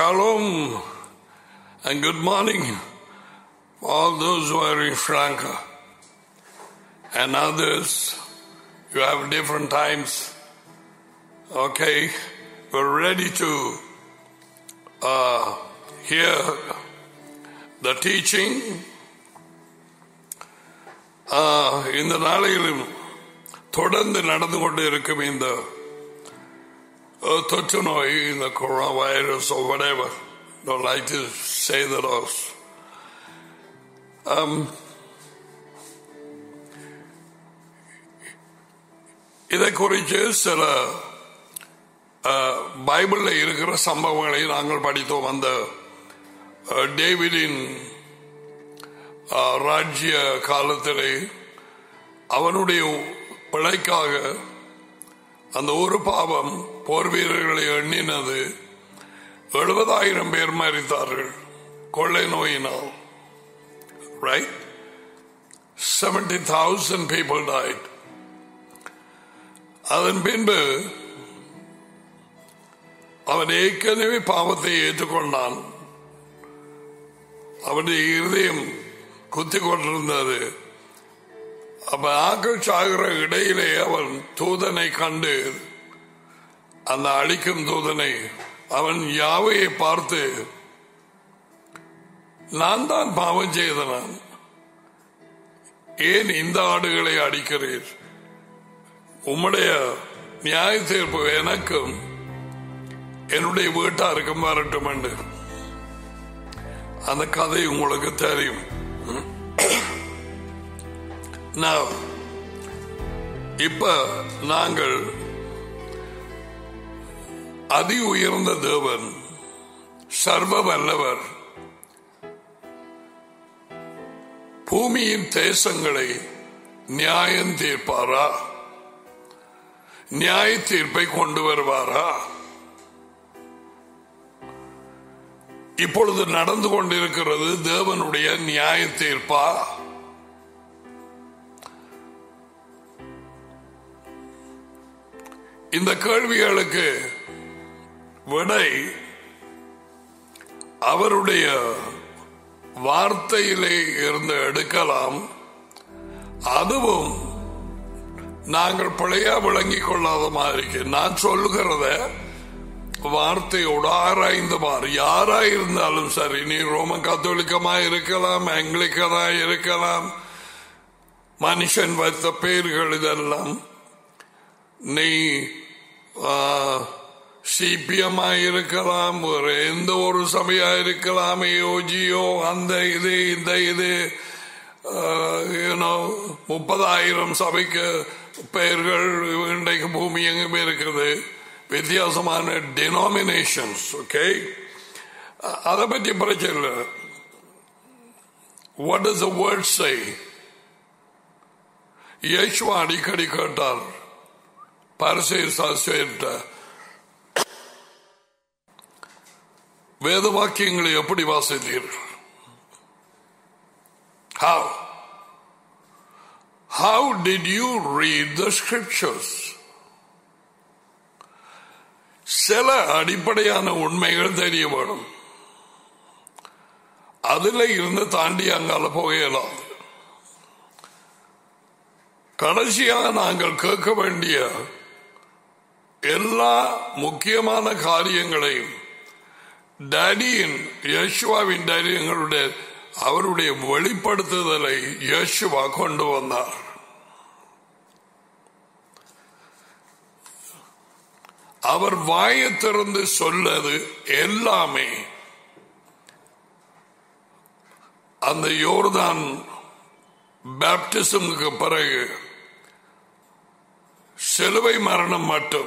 Shalom and good morning for all those who are in Sri Lanka and others. You have different times. Okay, we're ready to uh, hear the teaching. Uh, இந்த நாளையிலும் தொடர்ந்து நடந்து கொண்டு இருக்கும் இந்த uh, தொற்று நோய் இந்த corona virus or whatever don't like to say that also. Um, இதை குறித்து சில பைபிள்ல இருக்கிற சம்பவங்களை நாங்கள் படித்தோம் அந்த அஹ், டேவிடின் அஹ், ராஜ்ய காலத்திலே அவனுடைய பிழைக்காக அந்த ஒரு பாவம் போர் வீரர்களை எண்ணினது எழுபதாயிரம் பேர் மறித்தார்கள் கொள்ளை நோயினால் right seventy thousand people died அதன் பின்பு அவன் ஏற்கனவே பாவத்தை ஏற்றுக்கொண்டான் அவனுடைய இருதயம் குத்தி கொண்டிருந்தது அப்ப ஆக்கள் சாகிற இடையிலே அவன் தூதனை கண்டு அந்த அழிக்கும் தூதனை அவன் யாவையை பார்த்து நான் தான் பாவம் செய்தனான் ஏன் இந்த ஆடுகளை அடிக்கிறீர் உம்முடைய நியாய தீர்ப்பு எனக்கும் என்னுடைய வீட்டாருக்கும் வரட்டும் என்று அந்த கதை உங்களுக்கு தெரியும் Now, இப்ப நாங்கள் அதி உயர்ந்த தேவன் சர்வ வல்லவர் பூமியின் தேசங்களை நியாயம் தீர்ப்பாரா நியாய தீர்ப்பை கொண்டு வருவாரா இப்பொழுது நடந்து கொண்டிருக்கிறது தேவனுடைய நியாய தீர்ப்பா இந்த கேள்விகளுக்கு விடை அவருடைய வார்த்தையிலே இருந்து எடுக்கலாம் அதுவும் நாங்கள் பிழையா விளங்கிக் கொள்ளாத மாதிரி நான் சொல்லுகிறத வார்த்தையோடு ஆராய்ந்து பார் யாரா இருந்தாலும் சரி நீ ரோமன் கத்தோலிக்கமா இருக்கலாம் ஆங்கிலிக்கனா இருக்கலாம் மனுஷன் வைத்த பெயர்கள் இதெல்லாம் நீ சிபிஎம்மா இருக்கலாம் ஒரு எந்த ஒரு சபையா இருக்கலாம் யோஜியோ அந்த இது இந்த இது யூனோ முப்பதாயிரம் சபைக்கு பெயர்கள் இன்றைக்கு பூமி எங்குமே இருக்குது வித்தியாசமான டினாமினேஷன்ஸ் ஓகே அதை பற்றி பிரச்சனை இல்லை வாட் இஸ் வேர்ட் சை யேசுவா அடிக்கடி கேட்டார் பரிசெயர் சாஸ்திரிட்ட வேத வாக்கியங்களை எப்படி வாசித்தீர்கள் How? How did you read the scriptures? சில அடிப்படையான உண்மைகள் தெரிய வேணும் அதுல இருந்து தாண்டி அங்கால போகலாம் கடைசியாக நாங்கள் கேட்க வேண்டிய எல்லா முக்கியமான காரியங்களையும் டேடியின் யேசுவாவின் தைரியங்களுடைய அவருடைய வெளிப்படுத்துதலை யேசுவா கொண்டு வந்தார் அவர் வாயை திறந்து சொல்லது எல்லாமே அந்த யோர்தான் பேப்டிசமுக்கு பிறகு சிலுவை மரணம் மட்டும்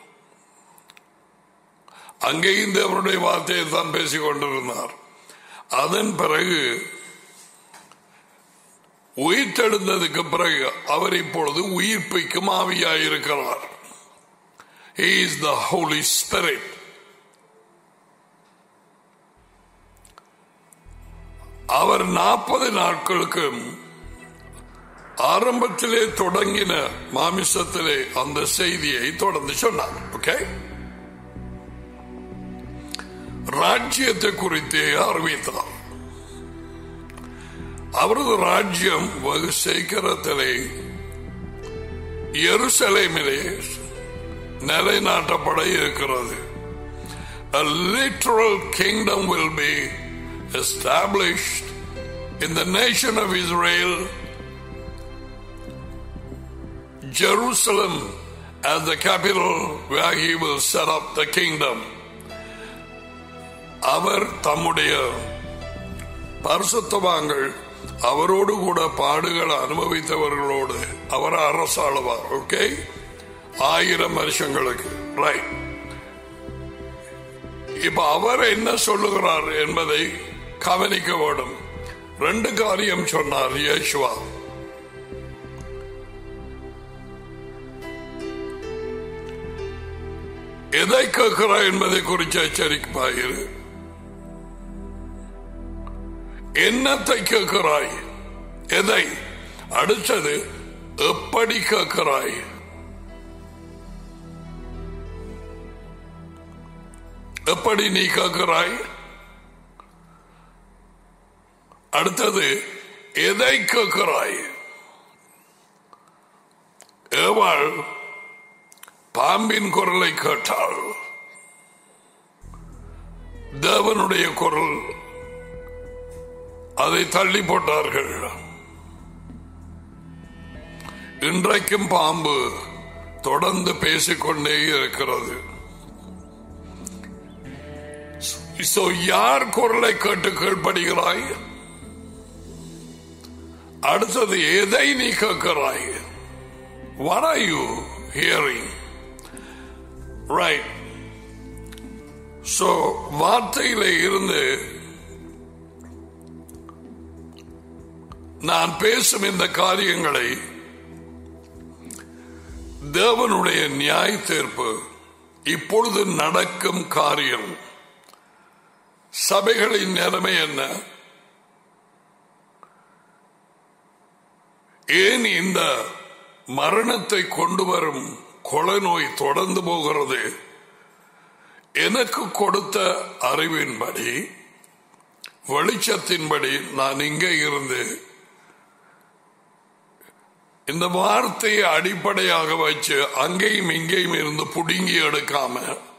அங்கேயும் அவருடைய வார்த்தையை தான் பேசிக் கொண்டிருந்தார் அதன் பிறகு உயிர்த்தெழுந்ததுக்கு பிறகு அவர் இப்பொழுது உயிர்ப்பிக்கும் ஆவியாயிருக்கிறார் He is the Holy Spirit. அவர் நாற்பது நாட்களுக்கு ஆரம்பத்திலே தொடங்கின மாமிசத்திலே அந்த செய்தியை தொடர்ந்து சொன்னார் ஓகே ராஜ்யத்தை குறித்து அறிவித்தார் அவரது ராஜ்யம் வெகு சீக்கிரத்திலே எருசலேமிலே நிலைநாட்டப்பட இருக்கிறது A literal kingdom will be established in the nation of Israel, Jerusalem as the capital where he will set up the kingdom. அவர் தம்முடைய பரிசுத்தவாங்கள் அவரோடு கூட பாடுகள் அனுபவித்தவர்களோடு அவர் அரசாளுவார் ஓகே ஆயிரம் வருஷங்களுக்கு ரைட் இப்ப அவர் என்ன சொல்லுகிறார் என்பதை கவனிக்க வேண்டும் ரெண்டு காரியம் சொன்னார் இயேசுவா எதை கேட்கிறார் என்பதை குறித்து எச்சரிப்பாயிரு என்னத்தை கேட்கிறாய் எதை அடுத்தது எப்படி கேட்கிறாய் எப்படி நீ கேட்கிறாய் அடுத்தது எதை கேட்கிறாய் ஏவாள் பாம்பின் குரலை கேட்டாள் தேவனுடைய குரல் அதை தள்ளி போட்டார்கள் இன்றைக்கும் பாம்பு தொடர்ந்து பேசிக்கொண்டே இருக்கிறது So, யார் குரலை கேட்டு கீழ்ப்படுகிறாய் அடுத்தது எதை நீ கேட்கிறாய் What are you hearing? Right. So, வார்த்தையில இருந்து நான் பேசும் இந்த காரியங்களை தேவனுடைய நியாய தீர்ப்பு இப்பொழுது நடக்கும் காரியம் சபைகளின் நிலைமை என்ன ஏன் இந்த மரணத்தை கொண்டு வரும் கொலை நோய் தொடர்ந்து போகிறது எனக்கு கொடுத்த அறிவின்படி வெளிச்சத்தின்படி நான் இங்கே இருந்து இந்த வார்த்தையை அடிப்படையாக வச்சு அங்கேயும் இங்கேயும் இருந்து புடுங்கி எடுக்காம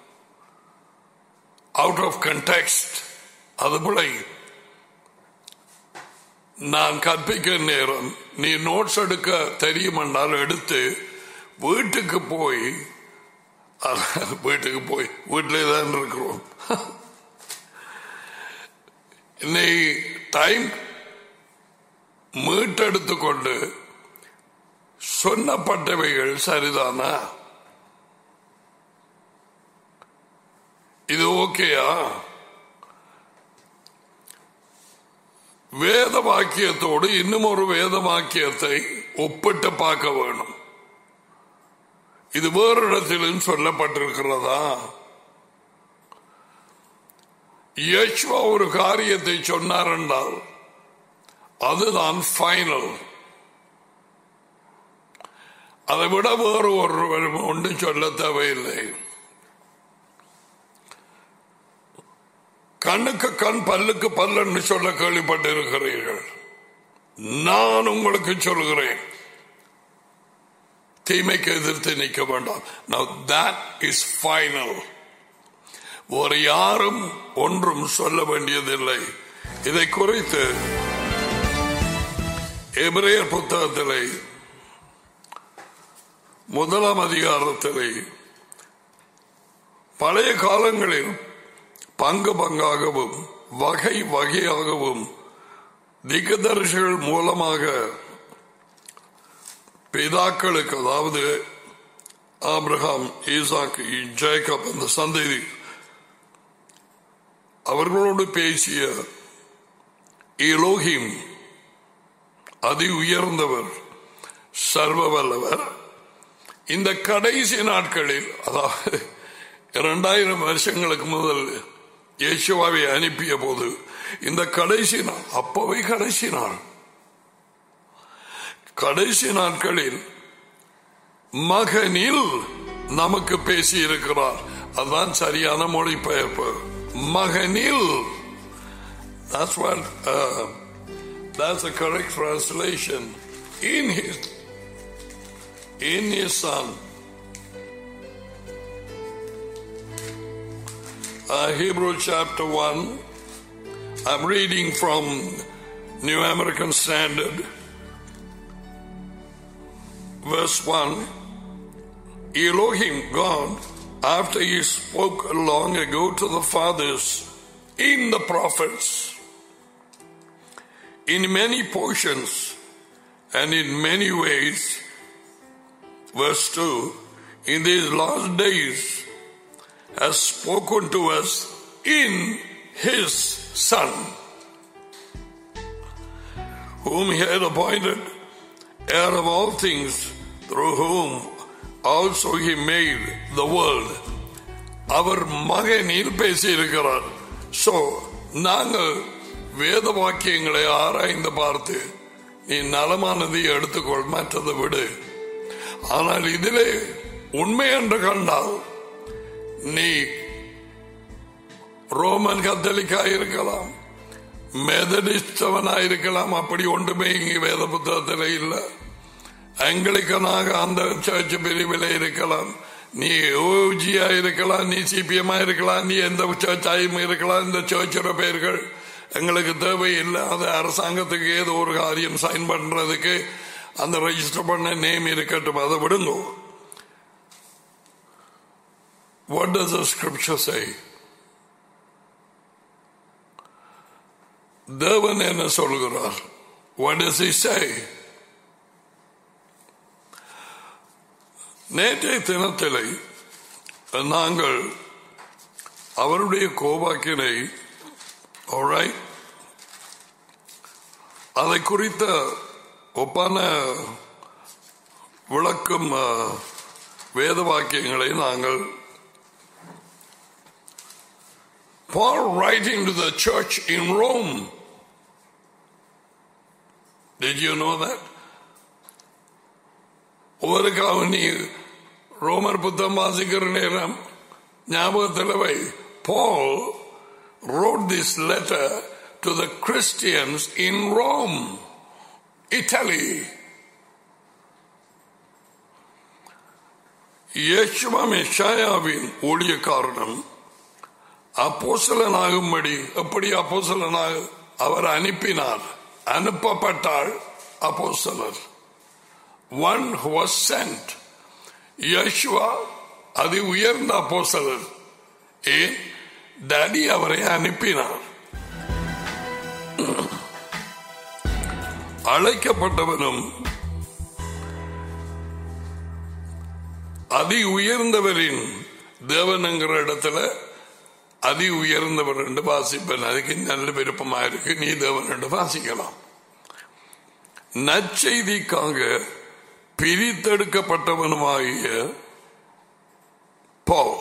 அவுட் ஆஃப் கண்டெக்ஸ்ட் அதுபோல நான் கற்பிக்க நேரம் நீ நோட்ஸ் எடுக்க தெரியுமென்றால் எடுத்து வீட்டுக்கு போய் வீட்டுக்கு போய் வீட்டிலே தான் இருக்கிறோம் நீ டைம் மீட்டெடுத்து கொண்டு சொன்னப்பட்டவைகள் சரிதானா இது ஓகேயா வேத வாக்கியத்தோடு இன்னும் ஒரு வேத வாக்கியத்தை ஒப்பிட்டு பார்க்க வேணும் இது வேறு இடத்திலும் சொல்லப்பட்டிருக்கிறதா யேசுவா ஒரு காரியத்தை சொன்னார் என்றால் அதுதான் ஃபைனல் அதை விட வேறு ஒரு ஒன்று சொல்ல தேவையில்லை கண்ணுக்கு கண் பல்லுக்கு பல்லன்னு சொல்ல கேள்விப்பட்டிருக்கிறீர்கள் நான் உங்களுக்கு சொல்கிறேன் தீமைக்கு எதிர்த்து நிற்க வேண்டாம் Now that is final. ஒரு யாரும் ஒன்றும் சொல்ல வேண்டியதில்லை இதை குறித்து எபிரேயர் புத்தகத்திலே முதலாம் அதிகாரத்திலே பழைய காலங்களில் பங்கு பங்காகவும் வகை வகையாகவும் திகதர்சிகள் மூலமாக பிதாக்களுக்கு அதாவது ஆப்ரஹாம் ஈசாக் ஜேக்கப் அந்த சந்ததி அவர்களோடு பேசிய இலோகிம் அதி உயர்ந்தவர் சர்வ வல்லவர் இந்த கடைசி நாட்களில் அதாவது இரண்டாயிரம் வருஷங்களுக்கு முதல் இயேசுவாவை அனுப்பிய போது இந்த கடைசி நாள் அப்பவே கடைசி நாள் கடைசி நாட்களில் மகனில் நமக்கு பேசி இருக்கிறார் அதுதான் சரியான மொழிபெயர்ப்பு மகனில் That's what uh, that's the correct translation. In his in his son. Uh, Hebrew chapter 1. I'm reading from New American Standard. Verse 1. Elohim, God, after he spoke long ago to the fathers in the prophets, in many portions and in many ways, verse 2, in these last days has spoken to us in his Son, whom he had appointed heir of all things, through whom also he made the world. அவர் மகனில் பேசியிருக்கிறார் so நாங்கள் வேத வாக்கியங்களை ஆராய்ந்து பார்த்து நீ நலமானதை எடுத்துக்கொள் மற்றதை விடு ஆனால் இதிலே உண்மை என்று கண்டால் நீ ரோமன் கத்தலிக்கா இருக்கலாம் மெதடிஸ்டவனா இருக்கலாம் அப்படி ஒன்றுமே இங்கே வேத புத்தகத்தில் இல்லை ஆங்கிலிக்கனாக அந்த சர்ச் பிரிவில் இருக்கலாம் நீ ஓஜியா இருக்கலாம் நீ சிபிஎம்மா இருக்கலாம் நீ எந்த சர்ச்சாயும் இருக்கலாம் இந்த சர்ச்சோட பெயர்கள் எங்களுக்கு தேவையில்லை அது அரசாங்கத்துக்கு ஏதோ ஒரு காரியம் சைன் பண்றதுக்கு அந்த ரெஜிஸ்டர் பண்ண நேம் இருக்கட்டும் அதை விடுங்க What does the scripture say? தேவன் என்ன சொல்கிறார் What does he say? நேற்றைய தினத்திலே நாங்கள் அவருடைய கோபாக்கினை alright, அதை குறித்த ஒப்பான விளக்கும் அஹ், வேத வாக்கியங்களை நாங்கள் Paul writing to the church in Rome. Did you know that? ஒவ்வொருக்காக நீ ரோமர் புத்தம் வாசிக்கிற நேரம் ஞாபகத்தில் வை Paul wrote this letter to the Christians in Rome, Italy. இயேசுவா மெஷாயாவின் ஊழியக்காரனும் அப்போசலனாகும்படி எப்படி அப்போசலனாக அவர் அனுப்பினார் அனுப்பப்பட்டாள் அப்போசலர் one who was sent Yeshua அது உயர்ந்த அப்போசலர் ஏன் டாடி அவரை அனுப்பினார் அழைக்கப்பட்டவனும் அதி உயர்ந்தவரின் தேவனுங்கிற இடத்துல அதி உயர்ந்தவர் என்று வாசிப்பேன் அதுக்கு நல்ல விருப்பமா இருக்கு நீ தேவன் என்று வாசிக்கலாம் நற்செய்திக்காக பிரித்தெடுக்கப்பட்டவனுமாகிய பவுல்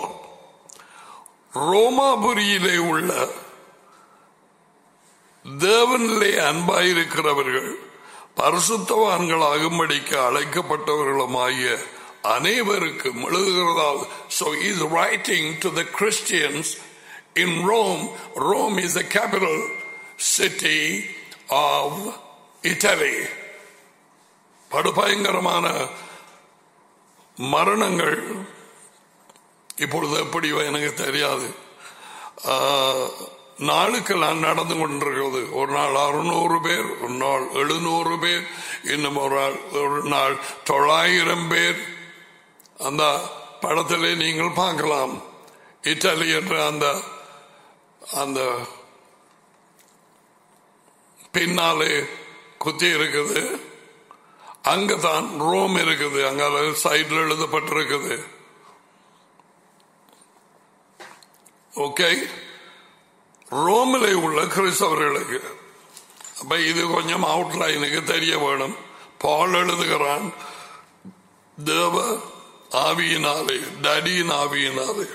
ரோமாபுரியிலே உள்ள தேவனிலே அன்பாயிருக்கிறவர்கள் பரிசுத்தவான்களாகும்படிக்கு அழைக்கப்பட்டவர்களுமாகிய அனைவருக்கும் எழுதுகிறதால் so he is writing to the Christians in Rome Rome is the capital city of Italy படுபயங்கரமான மரணங்கள் இப்பொழுது எப்படி எனக்கு தெரியாது ஆஹ், நாளுக்கு நான் நடந்து கொண்டிருக்கிறது ஒரு நாள் அறுநூறு பேர் ஒரு நாள் எழுநூறு பேர் இன்னும் ஒரு நாள் ஒரு நாள் தொள்ளாயிரம் பேர் அந்த படத்திலே நீங்கள் பார்க்கலாம் இத்தாலி என்ற அந்த அந்த பின்னாலே குத்தி இருக்குது அங்கதான் ரோம் இருக்குது அங்க சைடில் எழுதப்பட்டிருக்குது ஓகே ரோமிலே உள்ள கிறிஸ்தவர்களுக்கு அப்ப இது கொஞ்சம் அவுட்லைனுக்கு தெரிய வேணும் பால் எழுதுகிறான் தேவ ஆவியினாலே டடியின் ஆவியினாலே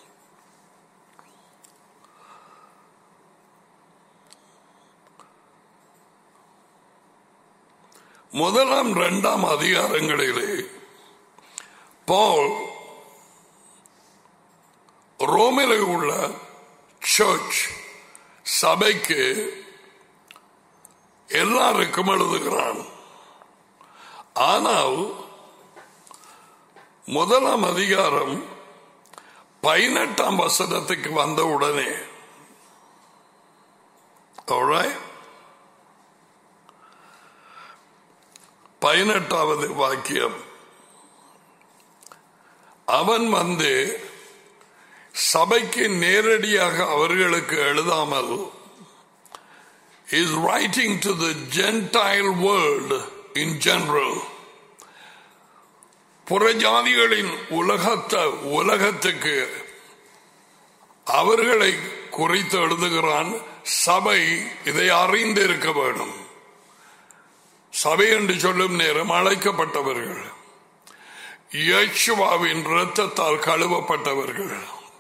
முதலாம் இரண்டாம் அதிகாரங்களிலே பால் ரோமிலே உள்ள சர்ச் சபைக்கு எல்லாருக்கும் எழுதுகிறான் ஆனால் முதலாம் அதிகாரம் பதினெட்டாம் வசனத்துக்கு வந்த உடனே Alright? பதினெட்டாவது வாக்கியம் அவன் வந்து சபைக்கு நேரடியாக அவர்களுக்கு எழுதாமல் is writing to the Gentile world in general. புறஜாதிகளின் உலகத்த உலகத்துக்கு அவர்களை குறித்து எழுதுகிறான் சபை இதை அறிந்து இருக்க வேண்டும் சபை என்று சொல்லும் நேரம் அழைக்கப்பட்டவர்கள் இயேசுவாவின் இரத்தத்தால் கழுவப்பட்டவர்கள்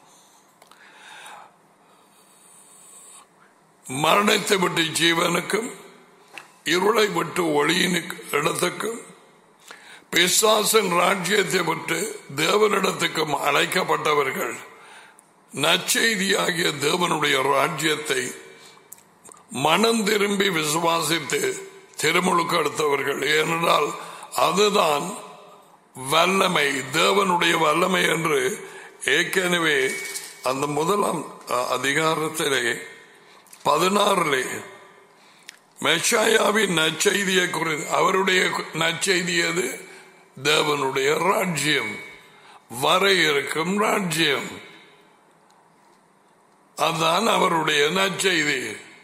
மரணத்தை விட்டு ஜீவனுக்கும் இருளை விட்டு ஒளியின் இடத்துக்கும் பிசாசின் ராஜ்யத்தை விட்டு தேவனிடத்துக்கும் அழைக்கப்பட்டவர்கள் நச்செய்தியாகிய தேவனுடைய ராஜ்யத்தை மனம் திரும்பி விசுவாசித்து திருமுழுக்கு எடுத்தவர்கள் ஏனென்றால் அதுதான் வல்லமை தேவனுடைய வல்லமை என்று ஏற்கனவே அந்த முதலாம் அதிகாரத்திலே பதினாறிலே மெஷாயாவின் நற்செய்தியை குறித்து அவருடைய நற்செய்தி அது தேவனுடைய ராஜ்யம் வர இருக்கும் ராஜ்யம் அதுதான் அவருடைய நற்செய்தி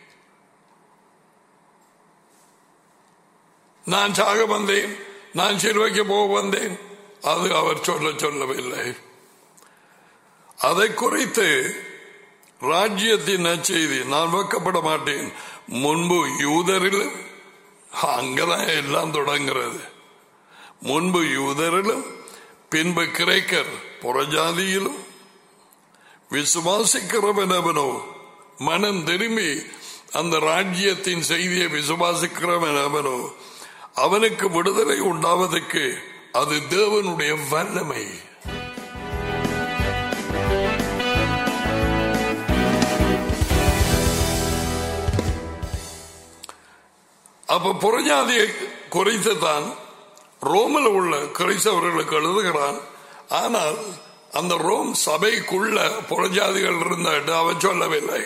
நான் சாக வந்தேன் நான் சிறுவைக்கு போக வந்தேன் அது அவர் சொல்ல சொல்லவில்லை அதை குறித்து ராஜ்யத்தின் நற்செய்தி நான் வைக்கப்பட மாட்டேன் முன்பு யூதரிலும் அங்கதான் எல்லாம் தொடங்குறது முன்பு யூதரிலும் பின்பு கிரேக்கர் புறஜாதியிலும் விசுவாசிக்கிறவனவனோ மனம் திரும்பி அந்த ராஜ்யத்தின் செய்தியை விசுவாசிக்கிறவனவனோ அவனுக்கு விடுதலை உண்டாவதற்கு அது தேவனுடைய வல்லமை அப்ப புறஜாதியை குறைத்து தான் ரோமில் உள்ள கிரைஸ்தவர்களுக்கு எழுதுகிறான் ஆனால் அந்த ரோம் சபைக்குள்ள புறஜாதிகள் இருந்தாட்டு அவன் சொல்லவில்லை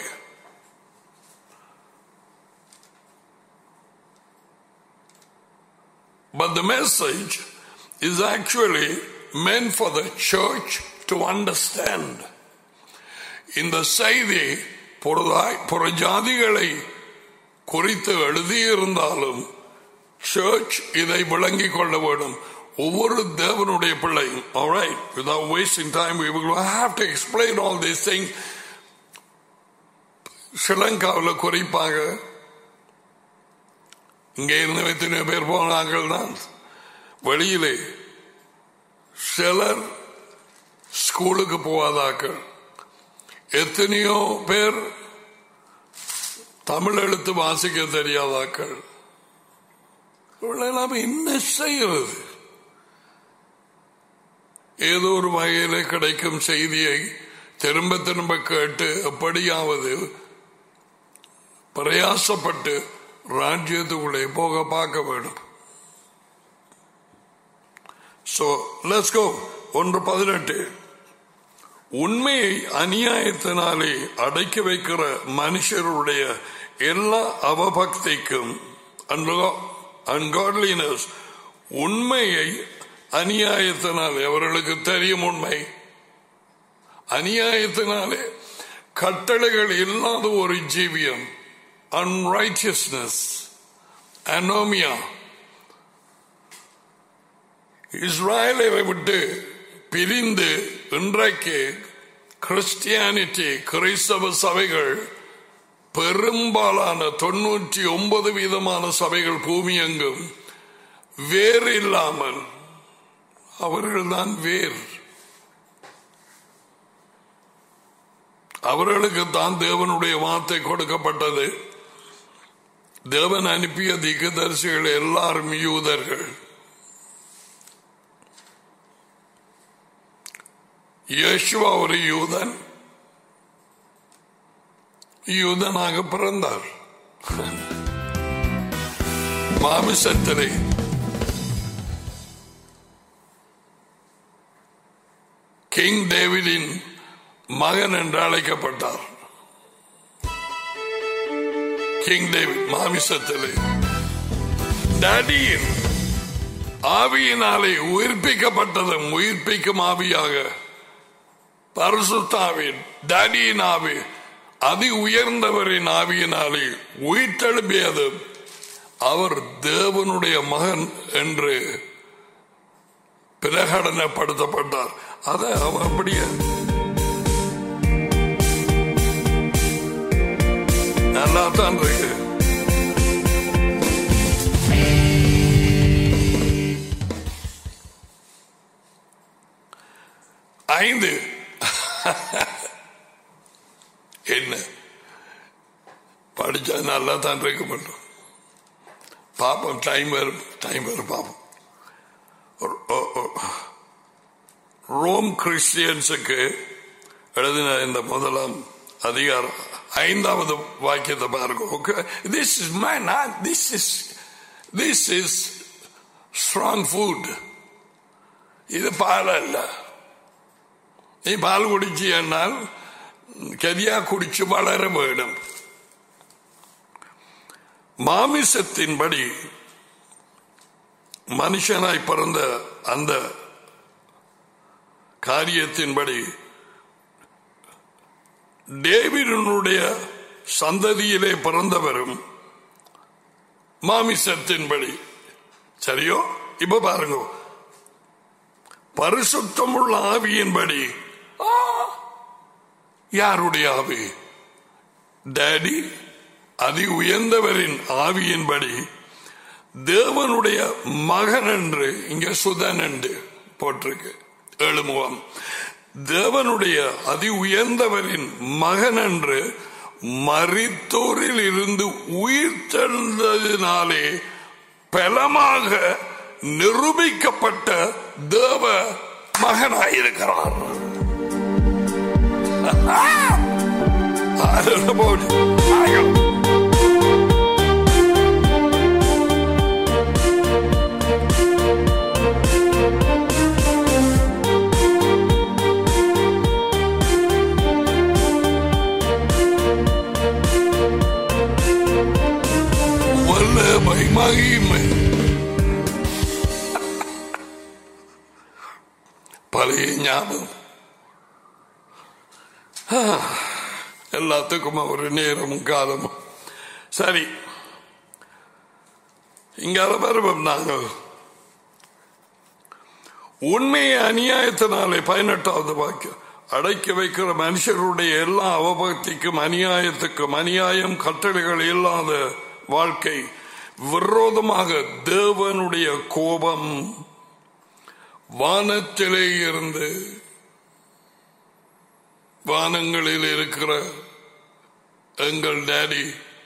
But the message is actually meant for the church to understand. இந்த செய்தி புறஜாதிகளை குறித்து எழுதியிருந்தாலும் சர்ச் இதை விளங்கிக் கொள்ள வேண்டும் ஒவ்வொரு தேவனுடைய பிள்ளையும் alright without wasting time we will have to explain all these things ஸ்ரீலங்காவில் குறிப்பாக இங்கே இருந்து எத்தனையோ பேர் போனார்கள் தான் வெளியிலே சிலர் ஸ்கூலுக்கு போவாதாக்கள் எத்தனையோ பேர் தமிழ் எழுத்து வாசிக்க தெரியாதாக்கள் இவளெல்லாம் என்ன செய்கிறது ஏதோ ஒரு வகையில கிடைக்கும் செய்தியை திரும்ப திரும்ப கேட்டு எப்படியாவது பிரயாசப்பட்டு ராஜ்யத்துக்குள்ளே போக பார்க்க வேண்டும் சோ லெட்ஸ் கோ ஒன்று பதினெட்டு உண்மையை அநியாயத்தினாலே அடக்கி வைக்கிற மனுஷருடைய எல்லா அவபக்திக்கும் அன்காட்லினஸ் உண்மையை அநியாயத்தினாலே அவர்களுக்கு தெரியும் உண்மை அநியாயத்தினாலே கட்டளைகள் இல்லாத ஒரு ஜீவியம் அன்ரைச்சியஸ்னஸ் அனோமியா இஸ்ராயலை விட்டு பிரிந்து இன்றைக்கு கிறிஸ்டியானிட்டி கிறிஸ்தவ சபைகள் பெரும்பாலான தொன்னூற்றி ஒன்பது வீதமான சபைகள் பூமி எங்கும் வேர் இல்லாமல் அவர்கள்தான் வேர் அவர்களுக்கு தான் தேவனுடைய வார்த்தை கொடுக்கப்பட்டது தேவன் அனுப்பிய திகதரிசிகள் எல்லாரும் யூதர்கள் யேசுவா ஒரு யூதன் யூதனாக பிறந்தார் மாமிசத்திலே கிங் டேவிடின் மகன் என்று அழைக்கப்பட்டார் கிங் டேவிட் மாமிசத்திலே டேடியின் ஆவியினாலே உயிர்ப்பிக்கப்பட்டதும் உயிர்ப்பிக்கும் ஆவியாக பரிசுத்தாவின் டேடியின் ஆவி அதி உயர்ந்தவரின் ஆவியினாலே உயிர்த்தெழுப்பியது அவர் தேவனுடைய மகன் என்று பிரகடனப்படுத்தப்பட்டார் அத அவன் அப்படியே நல்லா தான் இருக்கு ஐந்து என்ன படிச்சா நல்லா தான் இருக்க மாட்டோம் பாப்போம் டைம் வரும் டைம் வரும் பாப்போம் ரோம் கிறிஸ்டியன்ஸுக்கு எழுதின இந்த முதலாம் அதிகாரம் ஐந்தாவது வாக்கியத்தை பாருங்க ஓகே திஸ் இஸ் மை நான் this is this is strong food இது பால் அல்ல நீ பால் குடிச்சு என்னால் கரியா குடிச்சு வளர வேண்டும் மாமிசத்தின்படி மனுஷனாய் பிறந்த அந்த காரியத்தின்படி டேவிடனுடைய சந்ததியிலே பிறந்தவரும் மாமிசத்தின்படி சரியோ இப்ப பாருங்க பரிசுத்தமுள்ள ஆவியின்படி ஆ, யாருடைய ஆவி டேடி அதி உயர்ந்தவரின் ஆவியின்படி தேவனுடைய மகன் என்று இங்க சுதன் என்று போட்டிருக்கு எழுமுகம் தேவனுடைய அதி உயர்ந்தவரின் மகன் என்று மரித்தோரில் இருந்து உயிர் தெழுந்ததினாலே பலமாக நிரூபிக்கப்பட்ட தேவ மகனாயிருக்கிறார் I don't know about you. I don't- வல்லமை மகிமை பழைய ஞாபகம் ஆ, எல்லாத்துக்கும் ஒரு நேரமும் காலமும் சரி இங்கால வருவோம் நாங்கள் உண்மையை அநியாயத்தினாலே பதினெட்டாவது வாக்கியம் அடக்கி வைக்கிற மனுஷருடைய எல்லா அவபக்திக்கும் அநியாயத்துக்கும் அநியாயம் கட்டளைகள் இல்லாத வாழ்க்கை விரோதமாக தேவனுடைய கோபம் வானத்திலே இருந்து வானங்களில் இருக்கிற எங்கள் டேடி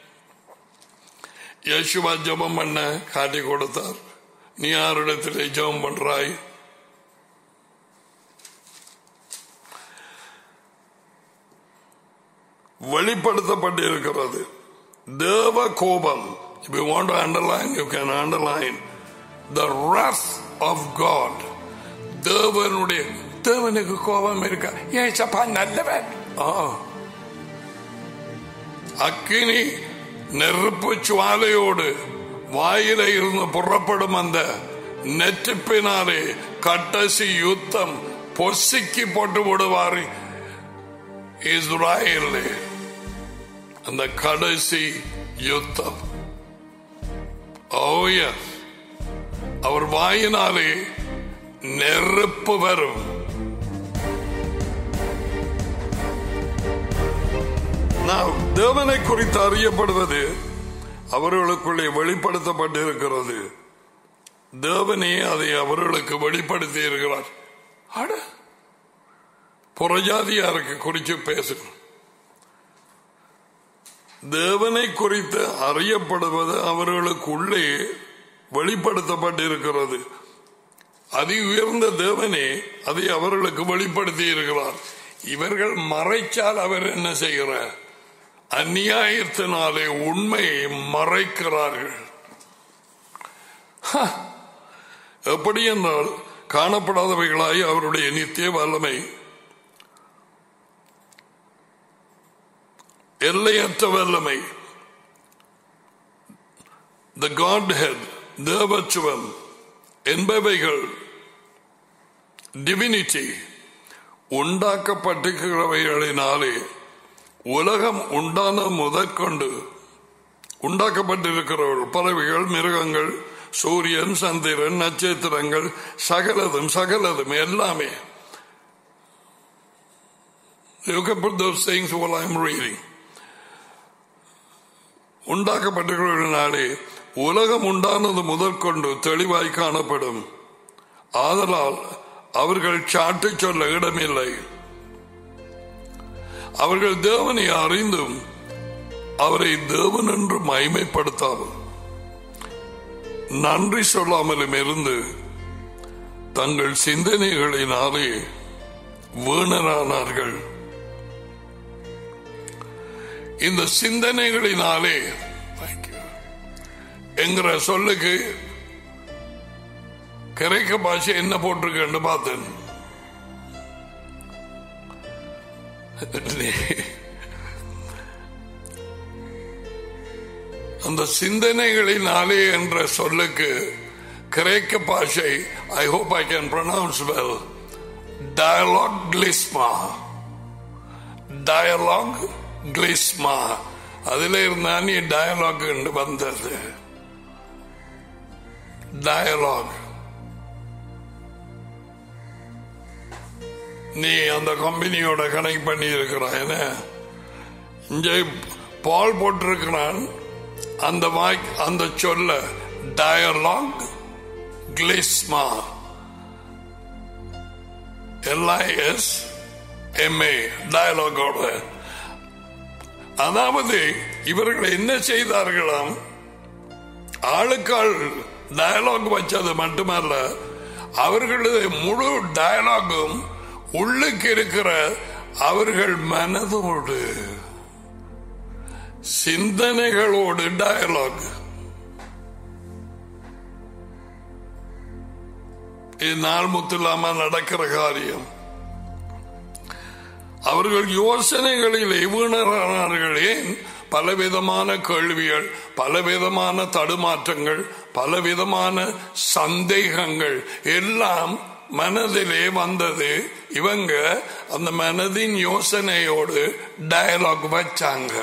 யேசுவா ஜெபம் பண்ண காட்டி கொடுத்தார் நீ யாரிடத்திலே ஜெபம் பண்றாய் வெளிப்படுத்தப்பட்டிருக்கிறது தேவ கோபம் if you want to underline you can underline the wrath of God தேவனுடைய தேவனுக்கு கோபம் இருக்கா ஏசப்பா நல்லவன் ஆ. அக்கினி நெருப்பு சுவாலையோடு வாயில இருந்து புறப்படும் அந்த நெற்றிப்பினாலே கட்டசி யுத்தம் பொசுக்கி போட்டு விடுவார் இஸ்ராயலே அந்த கடைசி யுத்தம் ஓ எஸ் அவர் வாயினாலே நெருப்பு வரும் நாம் தேவனை குறித்து அறியப்படுவது அவர்களுக்குள்ளே வெளிப்படுத்தப்பட்டிருக்கிறது தேவனே அதை அவர்களுக்கு வெளிப்படுத்தி இருக்கிறார் அட புறஜாதியாருக்கு குறித்து பேசுகிறோம் தேவனை குறித்து அறியப்படுவது அவர்களுக்குள்ளே வெளிப்படுத்தப்பட்டிருக்கிறது அதி உயர்ந்த தேவனே அதை அவர்களுக்கு வெளிப்படுத்தி இருக்கிறார் இவர்கள் மறைச்சால் அவர் என்ன செய்கிறார் அந்நியாயத்தினாலே உண்மையை மறைக்கிறார்கள் ஹ! எப்படி என்றால் காணப்படாதவைகளாய் அவருடைய நித்திய வல்லமை எல்லையற்ற வல்லமை த காட்ஹெட் தேவச்சுவம் என்பவைகள் டிவினிட்டி உண்டாக்கப்பட்டிருக்கிறவைகளினாலே உலகம் உண்டான முதற்கொண்டு உண்டாக்கப்பட்டிருக்கிறவர்கள் பறவைகள் மிருகங்கள் சூரியன் சந்திரன் நட்சத்திரங்கள் சகலதும் சகலதும் எல்லாமே You can put those things while I'm reading. உண்டாக்கப்பட்டிருக்கிறனாலே உலகம் உண்டானது முதற்கொண்டு தெளிவாய் காணப்படும் ஆதலால் அவர்கள் சாட்டு சொல்ல இடமில்லை அவர்கள் தேவனை அறிந்தும் அவரை தேவன் என்று மைமைப்படுத்தாமல் நன்றி சொல்லாமலும் இருந்து தங்கள் சிந்தனைகளினாலே வீணரானார்கள் இந்த சிந்தனைகளினாலே Thank you. என்கிற சொல்லுக்கு கிரைக்க பாஷை என்ன போட்டிருக்கேன்னு பார்த்தேன் அந்த சிந்தனைகளினாலே என்ற சொல்லுக்கு கிரேக்க பாஷை I hope I can pronounce well டயலாக் கிளிஸ்மா டயலாக் கிளிஸ்மா அதுல இருந்தா நீ டயலாக் வந்தது டயலாக் நீ அந்த கம்பெனியோட கனெக்ட் பண்ணி இருக்கிறாய் என்ன இங்கே பால் போட்டிருக்கிறான் அந்த வாய் அந்த சொல்ல டயலாக் கிளிஸ்மா எல்ஐஎஸ் எம்ஏ டயலாகோட அதாவது இவர்கள் என்ன செய்தார்களாம் ஆளுக்காள் டயலாக் வச்சது மட்டுமல்ல அவர்களது முழு டயலாகும் உள்ளுக்கு இருக்கிற அவர்கள் மனதோடு சிந்தனைகளோடு டயலாக் இது நாள் முத்தில்லாம நடக்கிற காரியம் அவர்கள் யோசனைகளில் வீணரானார்கள் ஏன் பலவிதமான கேள்விகள் பலவிதமான தடுமாற்றங்கள் பலவிதமான சந்தேகங்கள் எல்லாம் மனதிலே வந்தது இவங்க அந்த மனதின் யோசனையோடு டயலாக் வச்சாங்க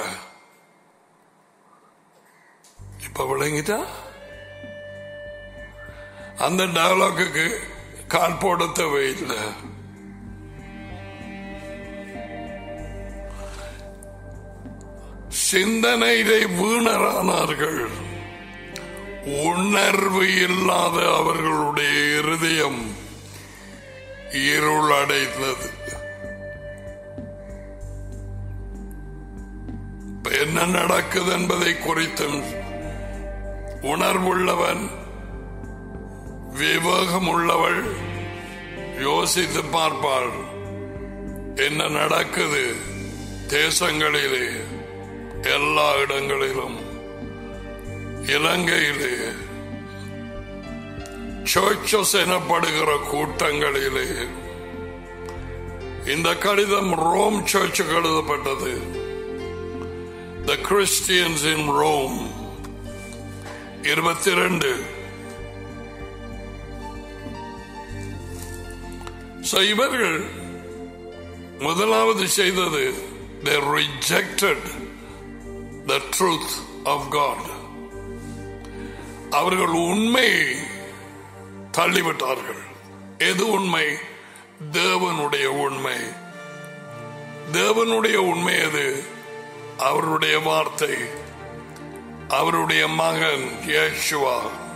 இப்ப விளங்கிட்டா அந்த டயலாக்கு கால் போட தேவையில்லை சிந்தனையிலே வீணரானார்கள் உணர்வு இல்லாத அவர்களுடைய இருதயம் இருள் அடைந்தது இப்ப என்ன நடக்குது என்பதை குறித்தும் உணர்வுள்ளவன் விவேகம் உள்ளவள் யோசித்து பார்ப்பாள் என்ன நடக்குது தேசங்களிலே எல்லா இடங்களிலும் இலங்கையிலே சர்ச்சஸ் எனப்படுகிற கூட்டங்களிலே இந்த கடிதம் ரோம் சர்ச்சுக்கு எழுதப்பட்டது த கிறிஸ்டியன்ஸ் இன் ரோம் இருபத்தி ரெண்டு இவர்கள் முதலாவது செய்தது they rejected the truth of God அவர்கள் உண்மையை தள்ளிவிட்டார்கள் எது உண்மை தேவனுடைய உண்மை தேவனுடைய உண்மை எது அவருடைய வார்த்தை அவருடைய மகன் யேசுவா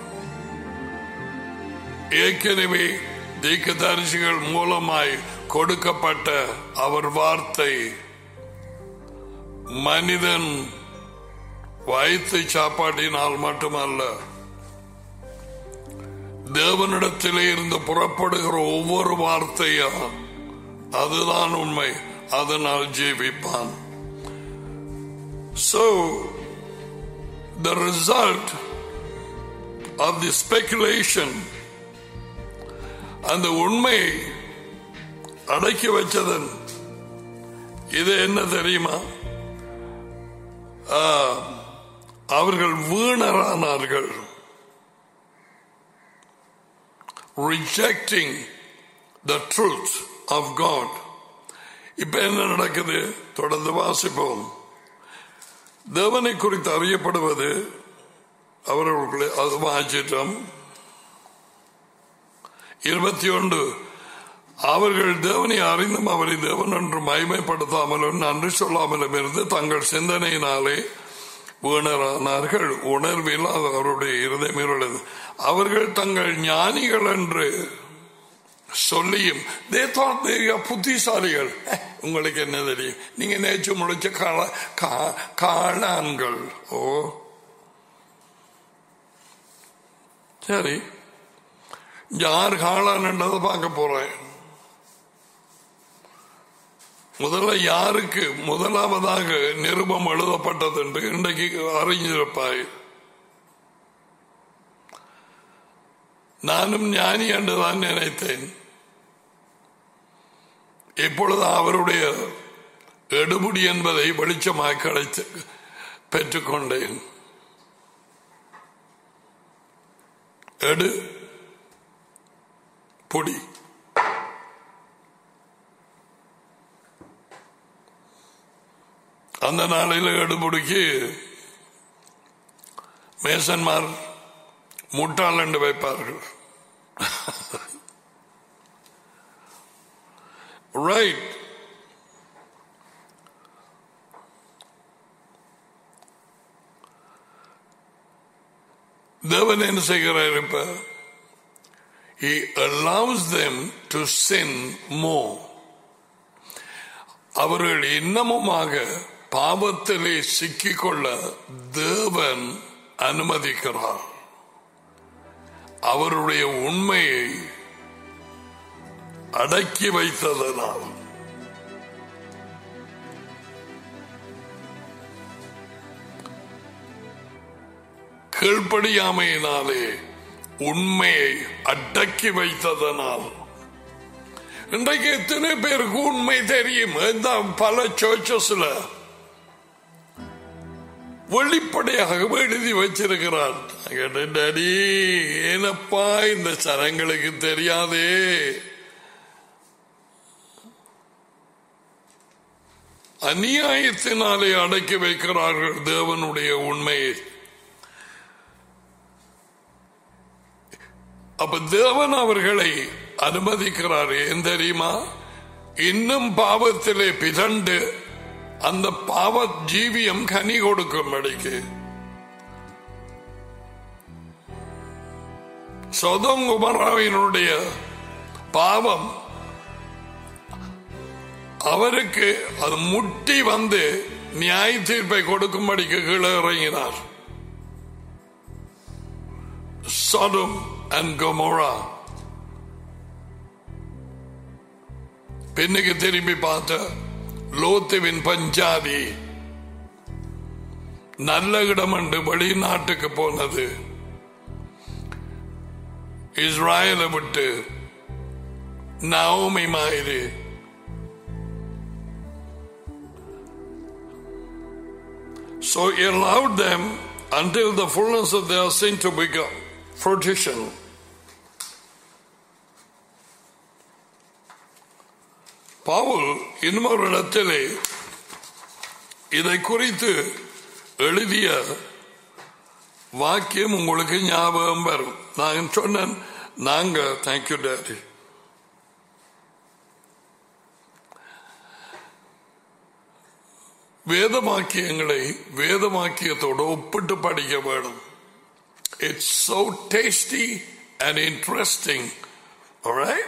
ஏற்கனவே தீக்கதரிசிகள் மூலமாய் கொடுக்கப்பட்ட அவர் வார்த்தை மனிதன் வயிற்று சாப்பாட்டினால் மட்டுமல்ல தேவனிடத்திலே இருந்து புறப்படுகிற ஒவ்வொரு வார்த்தையா அதுதான் உண்மை அதனால் ஜீவிப்பான் So, the result of the speculation அந்த உண்மையை அடக்கி வச்சதன் இது என்ன தெரியுமா ஆ, அவர்கள் வீணரானார்கள் rejecting the truth of God இப்ப என்ன நடக்குது தொடர்ந்து வாசிப்போம் தேவனை குறித்து அறியப்படுவது அவர்களுக்குள்ளே அது வாசிட்டோம் இருபத்தி ஒன்று அவர்கள் தேவனை அறிந்தும் அவரை தேவன் என்று மகிமைப்படுத்தாமலும் நன்றி சொல்லாமலும் இருந்து தங்கள் சிந்தனையினாலே வீணரானார்கள் உணர்வில் அது அவருடைய இருதயம் அவர்கள் தங்கள் ஞானிகள் என்று சொல்லியும் they thought they are புத்திசாலிகள் "Eh, உங்களுக்கு என்ன தெரியும் நீங்க நேற்று முடிச்ச கால கா- காளான்கள் ஓ சரி யார் காளான்ன்றதை பார்க்க போறேன் முதல்ல யாருக்கு முதலாவதாக நிருபம் எழுதப்பட்டது என்று இன்றைக்கு அறிஞ்சிருப்பாய் நானும் ஞானி என்றுதான் நினைத்தேன் இப்பொழுது அவருடைய எடுமுடி என்பதை வெளிச்சமாய் கிடைத்து பெற்றுக்கொண்டேன் எடு பொடி அந்த நாளையில் எடுமுடிக்கு மேசன்மார் முட்டாள் என்று வைப்பார்கள் ரைட் தேவன் என்ன செய்கிறார் இப்ப He allows them to sin more. அவர்கள் இன்னமுமாக பாவத்திலே சிக்கிக்கொள்ள தேவன் அனுமதிக்கிறார் அவருடைய உண்மையை அடக்கி வைத்ததனால் கீழ்ப்படியாமையினாலே உண்மையை அடக்கி வைத்ததனால் இன்றைக்கு எத்தனை பேருக்கு உண்மை தெரியும் இந்த பல சர்ச்சஸ்ல வெளிப்படையாக எழுதி வச்சிருக்கிறார் நான் கேட்டேன், "டாடி ஏனப்பா இந்த சரங்களுக்கு தெரியாதே அநியாயத்தினாலே அடக்கி வைக்கிறார்கள் தேவனுடைய உண்மையை அப்ப தேவன் அவர்களை அனுமதிக்கிறார் ஏன் தெரியுமா இன்னும் பாவத்திலே பிதண்டு அந்த பாவ ஜீவியம் கனி கொடுக்கும்படிக்கு சொதங்குமராவினுடைய பாவம் அவருக்கு அது முட்டி வந்து நியாய தீர்ப்பை கொடுக்கும்படிக்கு கீழே இறங்கினார் Sodom and Gomorrah. பின்னுக்கு திரும்பி பார்த்த லோத்துவின் பஞ்சாதி நல்ல இடம் என்று வெளிநாட்டுக்கு போனது இஸ்ராயலை விட்டு நவமி மாதிரி So he allowed them until the fullness of their sin to become fruition. Pavul இன்னொரு இடத்திலே இதை குறித்து எழுதிய வாக்கியம் உங்களுக்கு ஞாபகம் வரும் நான் சொன்னேன் நாங்க தேங்க்யூ டேடி வேதவாக்கியங்களை வேதவாக்கியத்தோடு ஒப்பிட்டு படிக்க வேணும் it's so tasty and interesting alright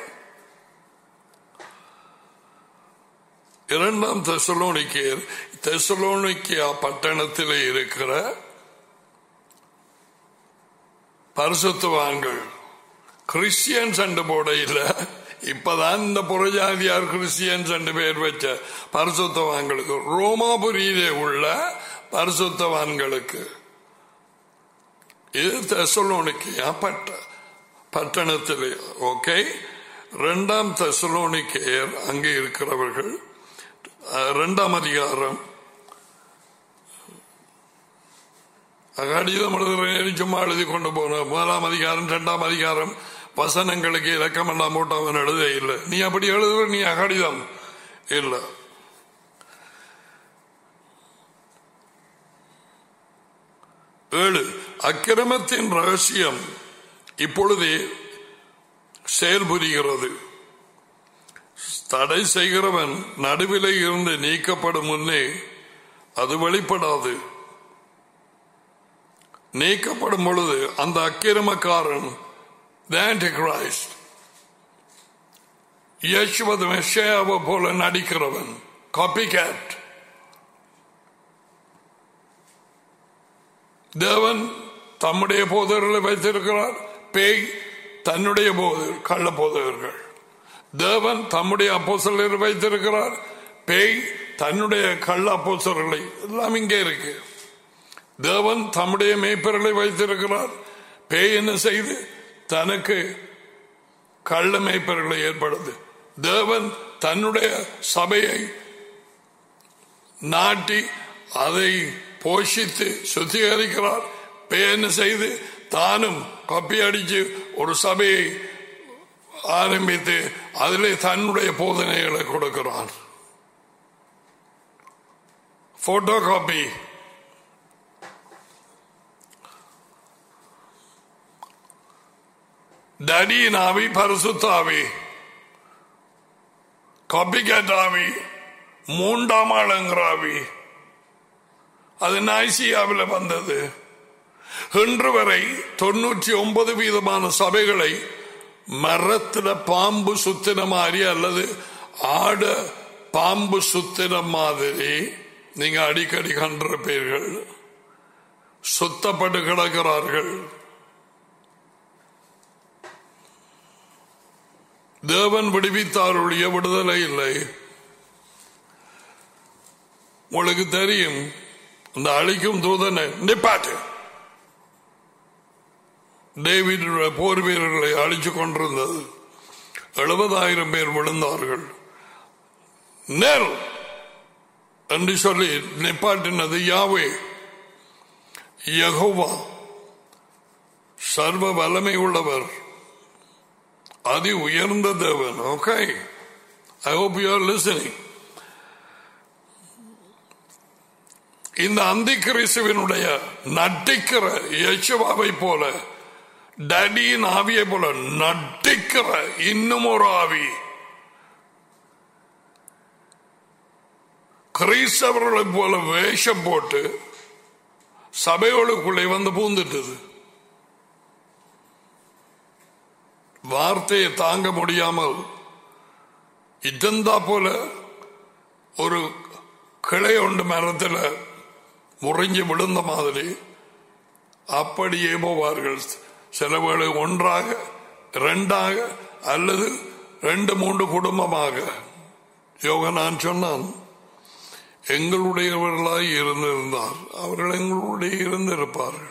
இரண்டாம் தெசலோனிக்கேர் தெசலோனிக்கியா பட்டணத்தில் இருக்கிற பரிசுத்தவான்கள் கிறிஸ்டியன்ஸ் அண்டு போட இல்ல இப்பதான் இந்த புறஜாதியார் கிறிஸ்டியன்ஸ் அண்டு பேர் வச்ச பரிசுத்தவான்களுக்கு ரோமாபுரியிலே உள்ள பரிசுத்தவான்களுக்கு இது தெசலோனிக்கையா பட்ட பட்டணத்திலே ஓகே இரண்டாம் தெசலோனிக்கையர் அங்கே இருக்கிறவர்கள் அஹ், இரண்டாம் அதிகாரம் கடிதம் எழுதுறேன் சும்மா எழுதி கொண்டு போன முதலாம் அதிகாரம் இரண்டாம் அதிகாரம் வசனங்களுக்கு இலக்கம் எல்லாம் போட்டு அவன் எழுத இல்லை நீ அப்படி எழுதுற நீ அகடிதம் இல்லை ஏழு அக்கிரமத்தின் ரகசியம் இப்பொழுதே செயல்புரிகிறது தடை செய்கிறவன் நடுவிலே இருந்து நீக்கப்படும் முன்னே அது வெளிப்படாது நீக்கப்படும் பொழுது அந்த அக்கிரமக்காரன் the Antichrist யேசுவது மெஷியாவை போல நடிக்கிறவன் காப்பி கேட் தேவன் தம்முடைய போதர்களை வைத்திருக்கிறார் பேய் தன்னுடைய போது கள்ள போதகர்கள் தேவன் தம்முடைய அப்போசலரை வைத்திருக்கிறார் பேய் தன்னுடைய கள்ள அப்போசர்களை எல்லாம் இங்கே இருக்கு தேவன் தம்முடைய மேய்ப்பர்களை வைத்திருக்கிறார் பேய் என்ன செய்து தனக்கு கள்ள மேய்ப்பர்களை ஏற்படுது தேவன் தன்னுடைய சபையை நாட்டி அதை போஷித்து சுத்திகரிக்கிறார் பேய் என்ன செய்து தானும் கப்பி அடிச்சு ஒரு சபையை ஆரம்பித்து அதிலே தன்னுடைய போதனைகளை கொடுக்கிறார் போட்டோ காப்பி தடியின் ஆவி பரிசுத்த ஆவி காப்பிகேட் ஆவி மூன்றாம் ஆளுங்கிற ஆவி அது நாய்சியாவில் வந்தது இன்று வரை தொண்ணூற்றி ஒன்பது வீதமான சபைகளை மரத்துல பாம்பு சுத்தின மாதிரி அல்லது ஆட பாம்பு சுத்தின மாதிரி நீங்க அடிக்கடி கண்டிருப்பீர்கள் சுத்தப்பட்டு கிடக்கிறார்கள் தேவன் விடுவித்தாருடைய விடுதலை இல்லை உங்களுக்கு தெரியும் இந்த அழிக்கும் தூதனை நிப்பாட்டு டேவிட் போர் வீரர்களை அழிச்சு கொண்டிருந்தது எழுபதாயிரம் பேர் விழுந்தார்கள் நெல் என்று சொல்லி நிப்பாட்டினது யாவே யகோவா சர்வ வல்லமை உள்ளவர் அதி உயர்ந்த தேவன் okay I hope you are listening இந்த அந்தி கிறிஸ்துவனுடைய நட்டிக்கிற யசுவாவை போல டடியின் ஆவியை போல நட்டிக்கிற இன்னும் ஒரு ஆவி கிறிஸ்தவர்களை போல வேஷம் போட்டு சபைகளுக்குள்ளே வந்து பூந்துட்டது வார்த்தையை தாங்க முடியாமல் இட்டந்தா போல ஒரு கிளை உண்டு மரத்தில் முறிஞ்சு விழுந்த மாதிரி அப்படியே போவார்கள் சில வேளை ஒன்றாக இரண்டாக அல்லது ரெண்டு மூன்று குடும்பமாக யோக நான் சொன்னான் எங்களுடையவர்களாய் இருந்திருந்தார் அவர்கள் எங்களுடைய இருந்திருப்பார்கள்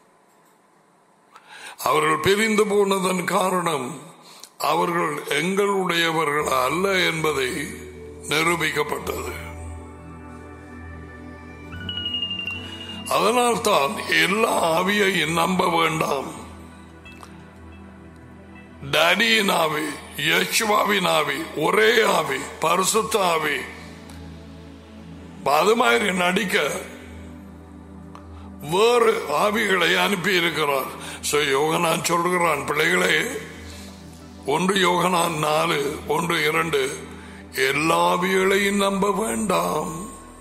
அவர்கள் பிரிந்து போனதன் காரணம் அவர்கள் எங்களுடையவர்கள் அல்ல என்பதை நிரூபிக்கப்பட்டது அதனால்தான் எல்லா ஆவியையும் நம்ப வேண்டாம் டேடியின் ஆவி யேசுவாவின் ஆவி ஒரே ஆவி பரிசுத்த ஆவி அது மாதிரி நடிக்க வேறு ஆவிகளை அனுப்பி இருக்கிறார் சோ யோகனான் சொல்கிறான் பிள்ளைகளே ஒன்று யோகனான் நாலு ஒன்று இரண்டு எல்லா ஆவிகளையும் நம்ப வேண்டாம்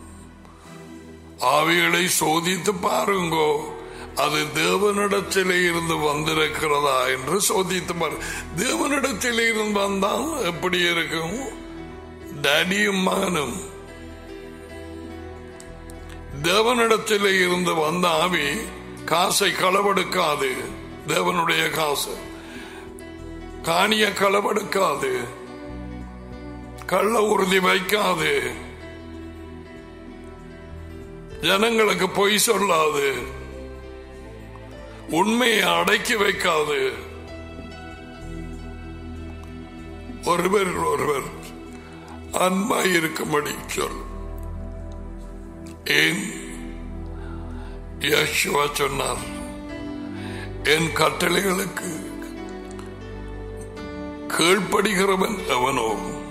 ஆவிகளை சோதித்து பாருங்கோ அது தேவனிடத்திலே இருந்து வந்திருக்கிறதா என்று சோதித்து பாரு தேவனிடத்திலே இருந்து வந்தால் எப்படி இருக்கும் டேடியும் மகனும் தேவனிடத்திலே இருந்து வந்த ஆவி காசை களவெடுக்காது தேவனுடைய காசு காணிய களவெடுக்காது கள்ள உறுதி வைக்காது ஜனங்களுக்கு பொய் சொல்லாது உண்மையை அடக்கி வைக்காது ஒருவர் ஒருவர் அன்பாய் இருக்கும்படி சொல் ஏன் யேசுவா சொன்னார் என் கட்டளைகளுக்கு கீழ்ப்படுகிறவன் எவனோ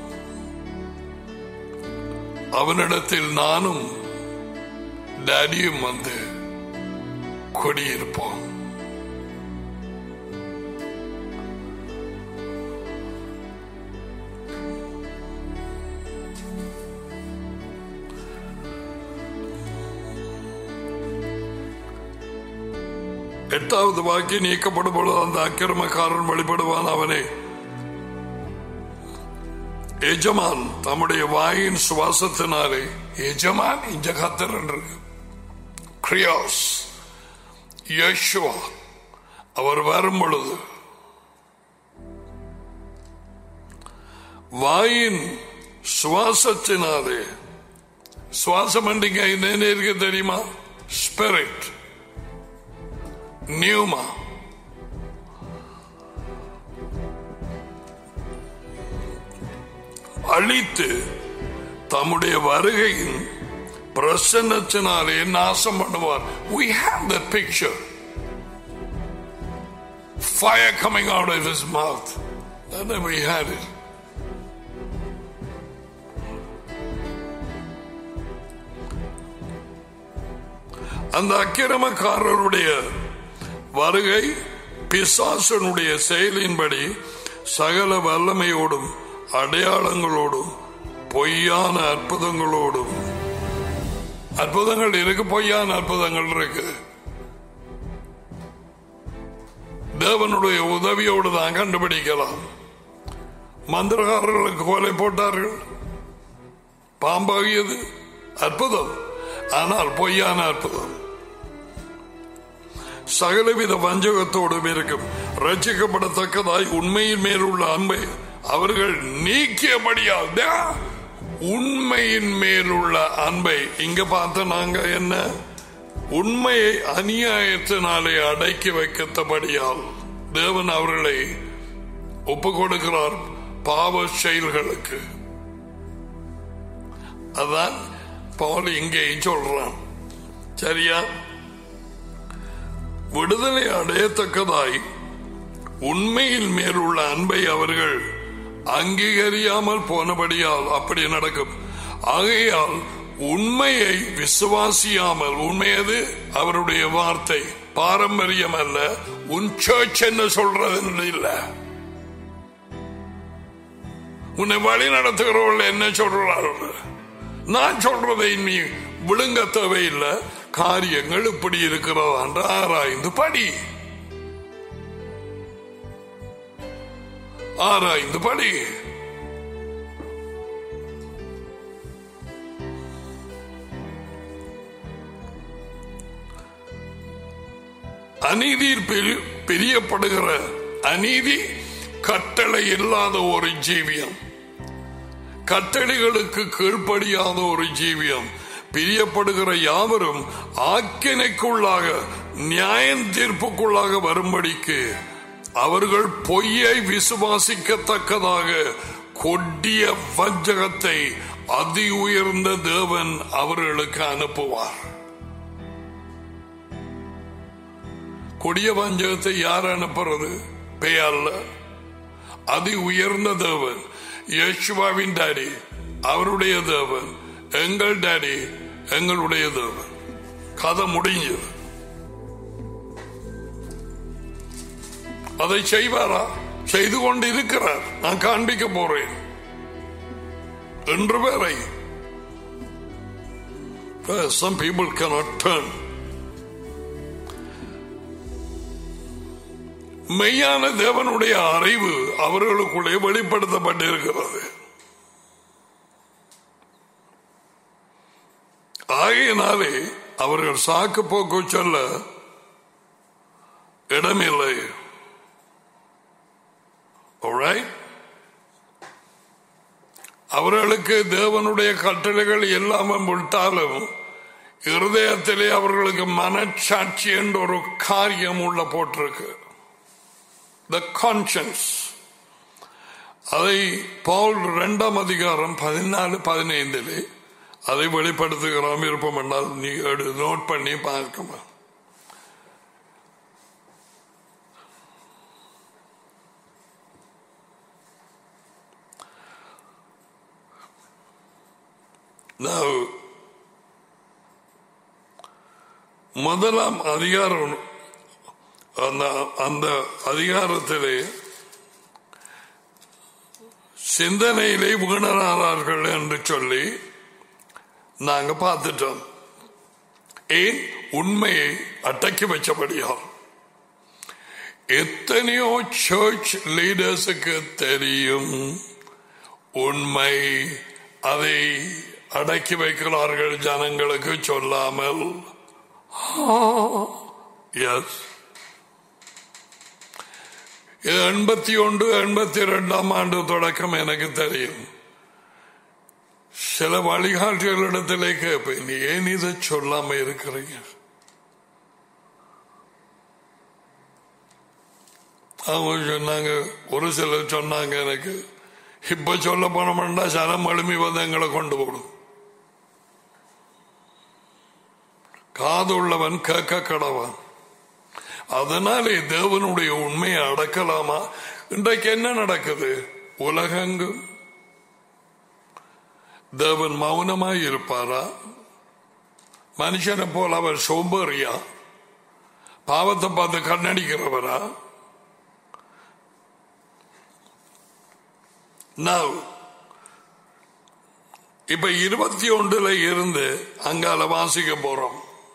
அவனிடத்தில் நானும் டேடியும் வந்து குடியிருப்போம் எட்டாவது வாக்கி நீக்கப்படும் பொழுது அந்த அக்கிரமக்காரன் வழிபடுவான் அவனே எஜமான் தம்முடைய வாயின் சுவாசத்தினாலே எஜமான் இஞ்ச கத்தர் என்று கிரியாஸ் யேசுவா அவர் வரும் பொழுது வாயின் சுவாசத்தினாலே சுவாசம் என்றீங்க என்ன இருக்கு தெரியுமா ஸ்பிரிட் நியூமா அழித்து தம்முடைய வருகையின் பிரசன்னத்தினாலே நாசம் பண்ணுவார் we have the picture fire coming out of his mouth and then we had it அந்த அக்கிரமக்காரருடைய வருகை பிசாசனுடைய செயலின்படி சகல வல்லமையோடும் அடையாளங்களோடும் பொய்யான அற்புதங்களோடும் அற்புதங்கள் இருக்கு பொய்யான அற்புதங்கள் இருக்கு தேவனுடைய உதவியோடு தான் கண்டுபிடிக்கலாம் மந்திரகாரர்களுக்கு கொலை போட்டார்கள் பாம்பாகியது அற்புதம் ஆனால் பொய்யான அற்புதம் சகலவித வஞ்சகத்தோடும் இருக்கும் ரட்சிக்கப்படத்தக்கதாய் உண்மையின் மேல் உள்ள அன்பை அவர்கள் நீக்கியபடியால் உண்மையின் மேல் உள்ள அன்பை இங்க பார்த்த நாங்க என்ன உண்மையை அநியாயத்தினாலே அடக்கி வைக்கத்தபடியால் தேவன் அவர்களை ஒப்பு கொடுக்கிறார் பாவ செயல்களுக்கு அதான் பவுல் இங்கே சொல்றான் சரியா விடுதலை அடையத்தக்கதாய் உண்மையில் மேலுள்ள அன்பை அவர்கள் அங்கீகரியாமல் போனபடியால் அப்படி நடக்கும் ஆகையால் உண்மையை விசுவாசியாமல் உண்மையது அவருடைய வார்த்தை பாரம்பரியம் அல்ல உன் சர்ச் என்ன சொல்றது இல்ல உன்னை வழி நடத்துகிறவர்கள் என்ன சொல்றார்கள் நான் சொல்றதை நீ விழுங்க தேவையில்லை காரியங்கள் இப்படி இருக்கிறதா என்று ஆராய்ந்து படி ஆராய்ந்து படி அநீதியில் பெரிய- பிரியப்படுகிற அநீதி கட்டளை இல்லாத ஒரு ஜீவியம் கட்டளைகளுக்கு கீழ்ப்படியாத ஒரு ஜீவியம் பிரியப்படுகிற யாவரும் ஆக்கினைக்குள்ளாக நியாய தீர்ப்புக்குள்ளாக வரும்படிக்கு அவர்கள் பொய்யை விசுவாசிக்கத்தக்கதாக கொடிய வஞ்சகத்தை அதி உயர்ந்த தேவன் அவர்களுக்கு அனுப்புவார் கொடிய வஞ்சகத்தை யார் அனுப்புறது பெயர்ல அதி உயர்ந்த தேவன் யேசுவாவின் டாடி அவருடைய தேவன் எங்கள் டாடி எங்களுடைய தேவன் கதை முடிஞ்சது அதை செய்வாரா செய்து கொண்டு இருக்கிறார் நான் காண்பிக்க போறேன் என்று வேறை some people cannot turn மெய்யான தேவனுடைய அறிவு அவர்களுக்குள்ளே வெளிப்படுத்தப்பட்டிருக்கிறது ஆகையினாலே அவர்கள் சாக்கு போக்கு சொல்ல இடமில்லை Alright? அவர்களுக்கு தேவனுடைய கட்டளைகள் எல்லாமே விட்டாலும் இருதயத்திலே அவர்களுக்கு மனச்சாட்சி என்ற ஒரு காரியம் உள்ள போட்டிருக்கு த கான்சியன்ஸ் அதை பவுல் இரண்டாம் அதிகாரம் பதினாலு பதினைந்திலே அதை வெளிப்படுத்துகிறோம் விருப்பம் என்றால் நீ எடு நோட் பண்ணி பார்க்கணும் Now, முதலாம் அதிகாரம் அந்த அந்த அதிகாரத்திலே சிந்தனையிலே வீணரானார்கள் என்று சொல்லி நாங்க பார்த்துட்டோம் ஏன் உண்மையை அடக்கி வச்சபடியால் எத்தனையோ சர்ச் லீடர்ஸுக்கு தெரியும் உண்மை அதை அடக்கி வைக்கிறார்கள் ஜனங்களுக்கு சொல்லாமல் எஸ் எண்பத்தி ஒன்று எண்பத்தி ரெண்டாம் ஆண்டு தொடக்கம் எனக்கு தெரியும் சில வழிகாட்டிகளிடத்திலே கேட்பேன் நீ ஏன் இதை சொல்லாம இருக்கிறீங்க அவங்க சொன்னாங்க ஒரு சிலர் சொன்னாங்க எனக்கு இப்ப சொல்ல போனோம்னா சனம் எழுமி வந்து எங்களை கொண்டு போடும் காது உள்ளவன் கேட்க கடவன் அதனாலே தேவனுடைய உண்மையை அடக்கலாமா இன்றைக்கு என்ன நடக்குது உலகெங்கும் தேவன் மௌனமாய் இருப்பாரா மனுஷனை போல அவர் சோம்பேறியா பாவத்தை பார்த்து கண்ணடிக்கிறவரா Now, இப்ப இருபத்தி ஒன்றுல இருந்து அங்கால வாசிக்க போறோம்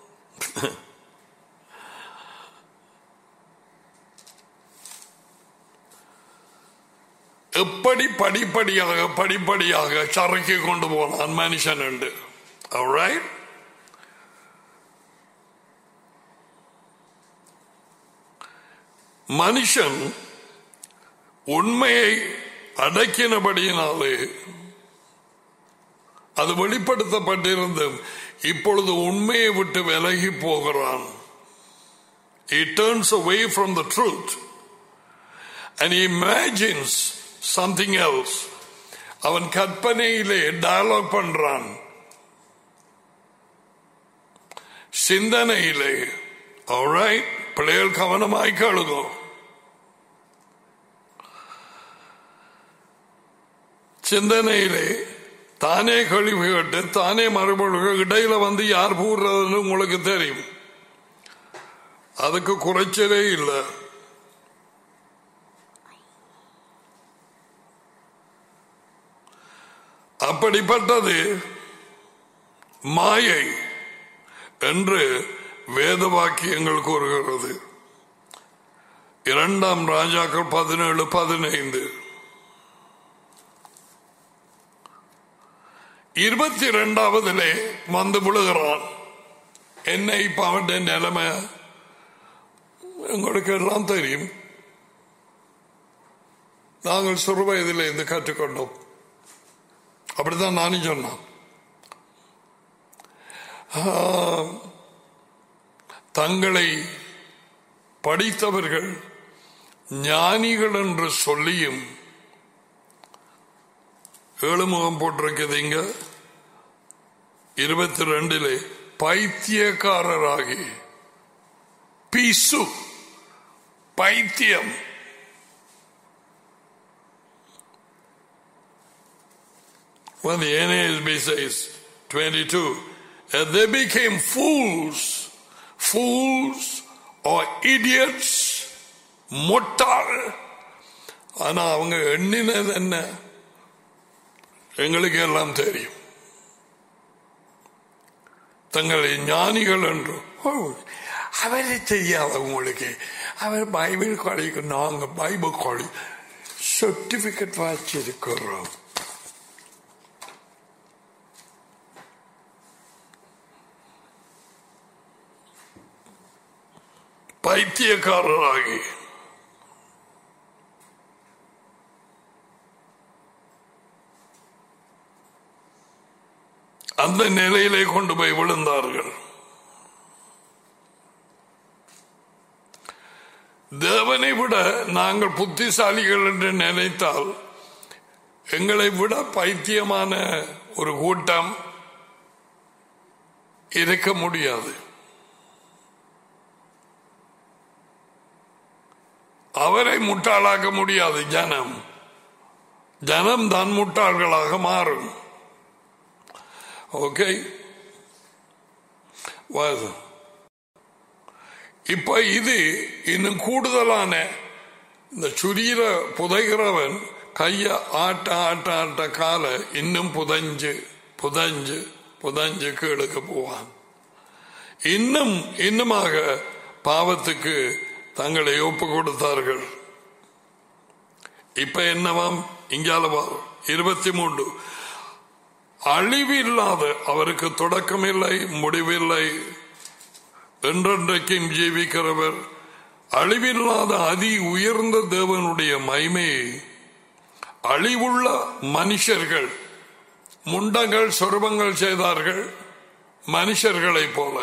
எப்படி படிப்படியாக படிப்படியாக சரக்கி கொண்டு போனான் மனுஷன் உண்டு Alright? மனுஷன் உண்மையை அடக்கினபடியினாலே அது வெளிப்படுத்தப்பட்டிருந்தும் இப்பொழுது உண்மையை விட்டு விலகி போகிறான் He turns away from the truth and he imagines something else. அவன் கற்பனையிலே டயலாக் பண்றான் சிந்தனையிலே alright பிள்ளைகள் கவனமாய் கேளுங்க சிந்தனையிலே தானே கழிவு கேட்டு தானே மறுபொழுது இடையில வந்து யார் பூர்றதுன்னு உங்களுக்கு தெரியும் அதுக்கு குறைச்சலே இல்லை அப்படிப்பட்டது மாயை என்று வேத வாக்கியங்கள் கூறுகிறது இரண்டாம் ராஜாக்கள் பதினேழு பதினைந்து இருபத்தி இரண்டாவதிலே வந்து விழுகிறான் என்ன இப்ப அவனுடைய நிலைமை உங்களுக்கு எல்லாம் தெரியும் நாங்கள் சிறு வயதில் இருந்து கற்றுக்கொண்டோம் அப்படித்தான் நானும் சொன்னான் ஆஹ், தங்களை படித்தவர்கள் ஞானிகள் என்று சொல்லியும் ஏழு முகம் போட்டிருக்குது இங்க இருபத்தி ரெண்டிலே பைத்தியக்காரராகி பீசு பைத்தியம் When the NASB says 22, and they became fools, fools or idiots, முட்டாள் ஆனா அவங்க எண்ணினது என்ன எங்களுக்கு எல்லாம் தெரியும் தங்களை ஞானிகள் என்று ஓ, அவரை தெரியாத உங்களுக்கு அவர் பைபிள் கொலைக்கு நாங்க பைபிள் கொலை சர்டிபிகேட் வச்சிருக்கிறோம் பைத்தியக்காரராகி அந்த நிலையிலே கொண்டு போய் விழுந்தார்கள் தேவனை விட நாங்கள் புத்திசாலிகள் என்று நினைத்தால் எங்களை விட பைத்தியமான ஒரு கூட்டம் இருக்க முடியாது அவரை முட்டாளாக்க முடியாது ஜனம் ஜனம் தான் முட்டாள்களாக மாறும் ஓகே இப்ப இது இன்னும் கூடுதலான இந்த சுரீர புதைகிறவன் கைய ஆட்ட ஆட்ட ஆட்ட கால இன்னும் புதஞ்சு புதஞ்சு புதஞ்சு கீழுக்கு போவான் இன்னும் இன்னுமாக பாவத்துக்கு தங்களை ஒப்பு கொடுத்தார்கள் இப்ப என்னவாம் இங்கால இருபத்தி மூன்று அழிவில்லாத அவருக்கு தொடக்கமில்லை முடிவில்லை என்றென்றைக்கும் ஜீவிக்கிறவர் அழிவில்லாத அதி உயர்ந்த தேவனுடைய மைமையை அழிவுள்ள மனுஷர்கள் முண்டங்கள் சொருபங்கள் செய்தார்கள் மனுஷர்களைப் போல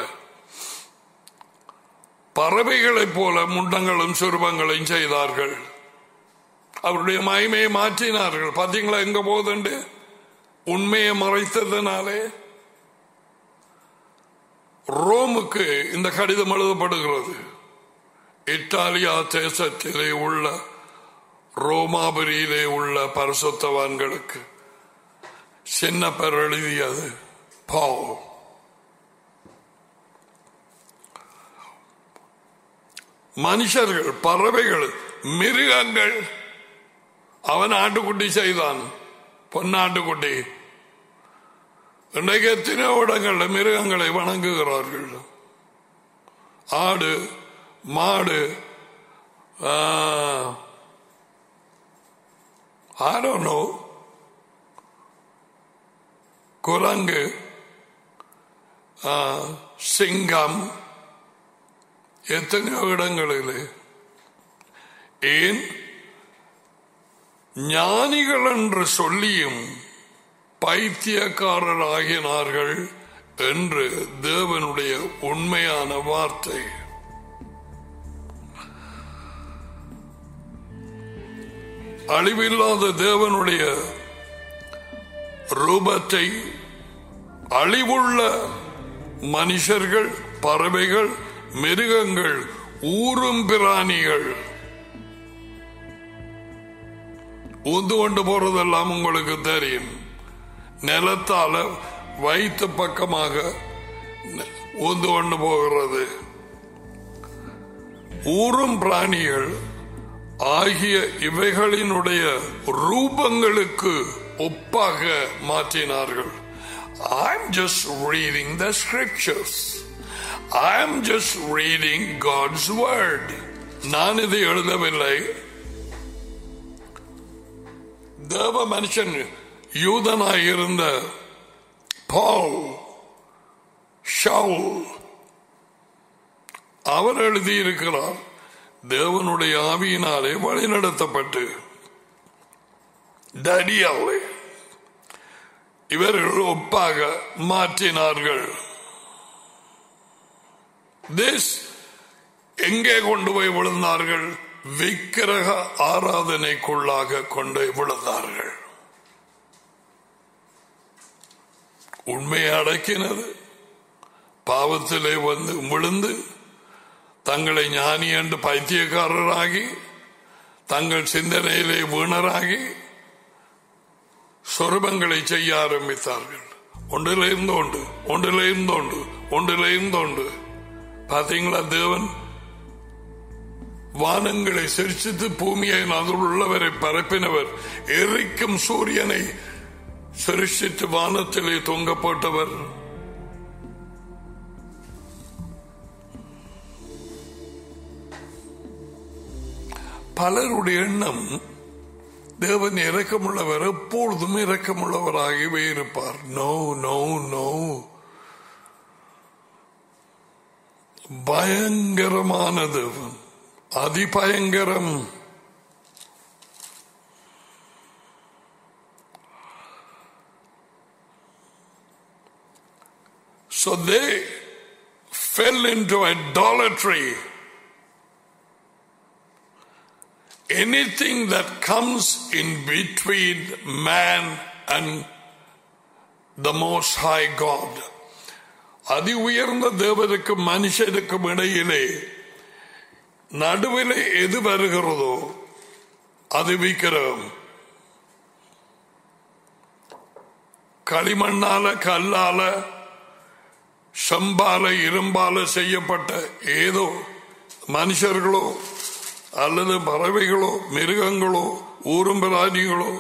பறவைகளைப் போல முண்டங்களும் சொருபங்களையும் செய்தார்கள் அவருடைய மகிமையை மாற்றினார்கள் பாத்தீங்களா எங்க போதுண்டு உண்மையை மறைத்ததுனாலே ரோமுக்கு இந்த கடிதம் எழுதப்படுகிறது இத்தாலியா தேசத்திலே உள்ள ரோமாபுரியிலே உள்ள பரிசுத்தவான்களுக்கு சின்ன பேர் எழுதியது பாவ் மனுஷர்கள் பறவைகள் மிருகங்கள் அவன் ஆட்டுக்குட்டி செய்தான் பொன்னாட்டுக்குட்டி இன்றைக்கு எத்தனை இடங்கள்ல மிருகங்களை வணங்குகிறார்கள் ஆடு மாடு ஆரோனோ குரங்கு சிங்கம் எத்தனையோ இடங்களில் ஏன் ஞானிகள் என்று சொல்லியும் பைத்தியக்காரர் ஆகினார்கள் என்று தேவனுடைய உண்மையான வார்த்தை அழிவில்லாத தேவனுடைய ரூபத்தை அழிவுள்ள மனுஷர்கள் பறவைகள் மிருகங்கள் ஊரும் பிராணிகள் ஊந்து கொண்டு போறதெல்லாம் உங்களுக்கு தெரியும் நிலத்தால வயிற்று பக்கமாக ஊந்து கொண்டு போகிறது ஊரும் பிராணிகள் ஆகிய இவைகளினுடைய ரூபங்களுக்கு ஒப்பாக மாற்றினார்கள் I'm just reading the scriptures. I'm just reading God's word. நான் இதை எழுதவில்லை தேவ மனுஷன் யூதனாய் இருந்த பால் ஷவுல் அவர் எழுதியிருக்கிறார் தேவனுடைய ஆவியினாலே வழிநடத்தப்பட்டு டடியாலே இவர்கள் ஒப்பாக மாற்றினார்கள் திஸ் எங்கே கொண்டு போய் விழுந்தார்கள் விக்கிரக ஆராதனைக்குள்ளாக கொண்டு விழுந்தார்கள் உண்மையை அடக்கினது பாவத்திலே வந்து விழுந்து தங்களை ஞானி என்று பைத்தியக்காரராகி தங்கள் சிந்தனையிலே வீணராகி சொருபங்களை செய்ய ஆரம்பித்தார்கள் ஒன்றில இருந்தோண்டு ஒன்றில இருந்தோண்டு ஒன்றில இருந்தோண்டு பாத்தீங்களா தேவன் வானங்களை சிரிச்சித்து பூமியை அதில் உள்ளவரை பரப்பினவர் எரிக்கும் சூரியனை சிரிச்சித்து வானத்திலே தொங்க போட்டவர் பலருடைய எண்ணம் தேவன் இறக்கமுள்ளவர் எப்பொழுதும் இறக்கமுள்ளவராகவே இருப்பார் நோ நோ நோ பயங்கரமான தேவன் அதிபயங்கரம் So they fell into idolatry. Anything that comes in between man and the Most High God. அதி உயர்ந்த தேவனுக்கும் மனுஷனுக்கும் இடையிலே நடுவில் எது வருகிறதோ அது விக்கிரகம் களிமண்ணால கல்லால செம்பால இரும்பால செய்யப்பட்ட ஏதோ மனுஷர்களோ அல்லது பறவைகளோ மிருகங்களோ ஊரும் பிராணிகளோ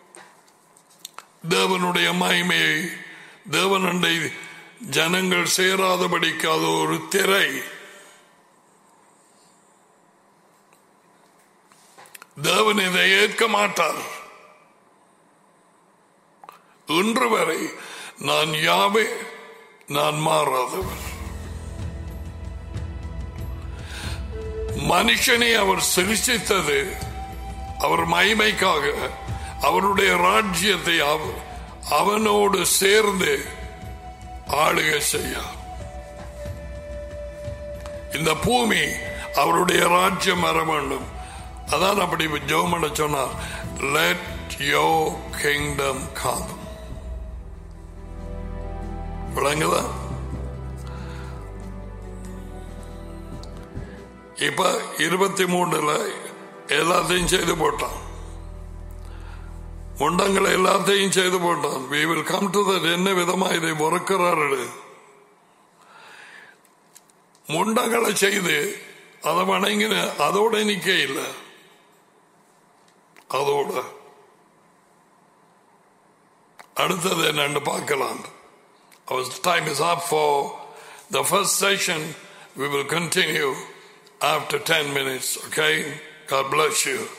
தேவனுடைய மகிமையை தேவனண்டை ஜனங்கள் சேராதபடிக்கு அது ஒரு திரை தேவன் இதை ஏற்க மாட்டார் இன்று வரை நான் யாவே நான் மாறாதவர் மனுஷனை அவர் சிருஷ்டித்தது அவர் மகிமைக்காக அவருடைய ராஜ்யத்தை அவர் அவனோடு சேர்ந்து ஆளுகை செய்ய இந்த பூமி அவருடைய ராஜ்யம் வர வேண்டும் அதான் அப்படி ஜோமன சொன்னார் லெட் யோ கிங்டம் கம் விளங்குதா இப்ப இருபத்தி மூணுல எல்லாத்தையும் செய்து போட்டான் முண்டங்களை எல்லாத்தையும் செய்து போட்டான் we will come to that என்ன விதமா இதை மறுக்கிறாரு முண்டங்களை செய்து அதை வணங்கின அதோட நிக்க இல்லை அதோட அடுத்தது என்னன்னு பார்க்கலாம் Our time is up for the first session. We will continue after 10 minutes, okay? God bless you.